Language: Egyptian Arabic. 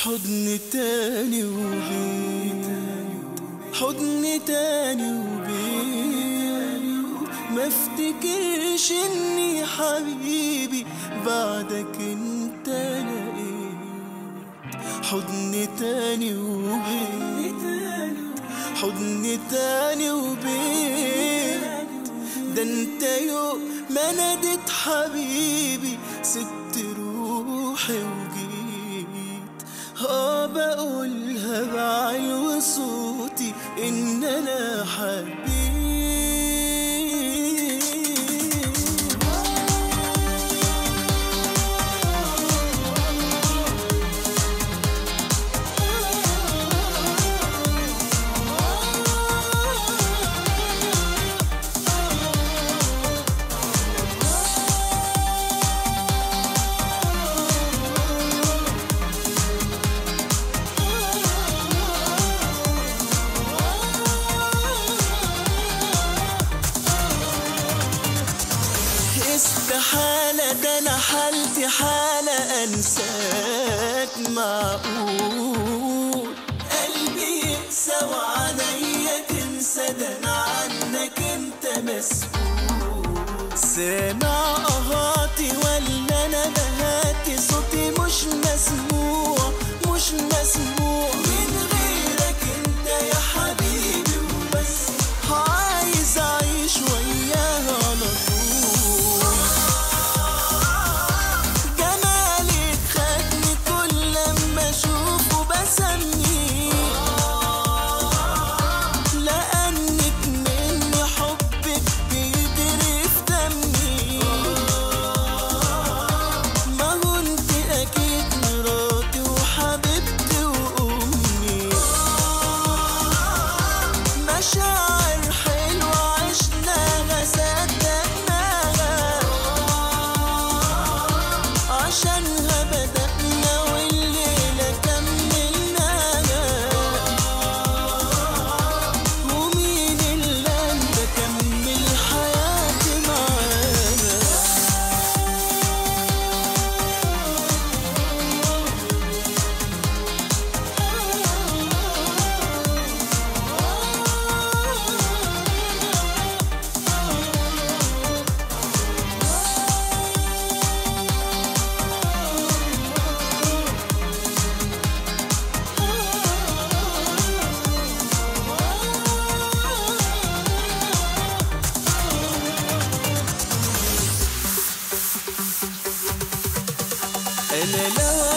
حضن تاني وبيت حضن تاني وبيت ما افتكرش اني حبيبي بعدك انت لقيت حضن تاني وبيت حضن تاني وبيت ده انت يوم ما ناديت حبيبي سبت روحي وجيت اه بقولها بعلو صوتي ان انا حبيت استحالة ده أنا حالتي حالة أنساك معقول قلبي يقسى وعليا تنسى ده أنا عنك أنت مسؤول سامع أهاتي ولا أنا بهاتي صوتي مش مسموع مش مسموع من غيرك أنت يا حبيبي وبس عايز أعيش وياها على طول جمالك خدني كل لما اشوفه بسميه لانك مني حبك بيجري في دمي ما هو انت اكيد مراتي وحبيبتي وامي مشاعر حلوة عشناها صدقناها عشانها بدأنا والليلة كملناها ومين اللي أنا بكمل حياتي معاها انا لو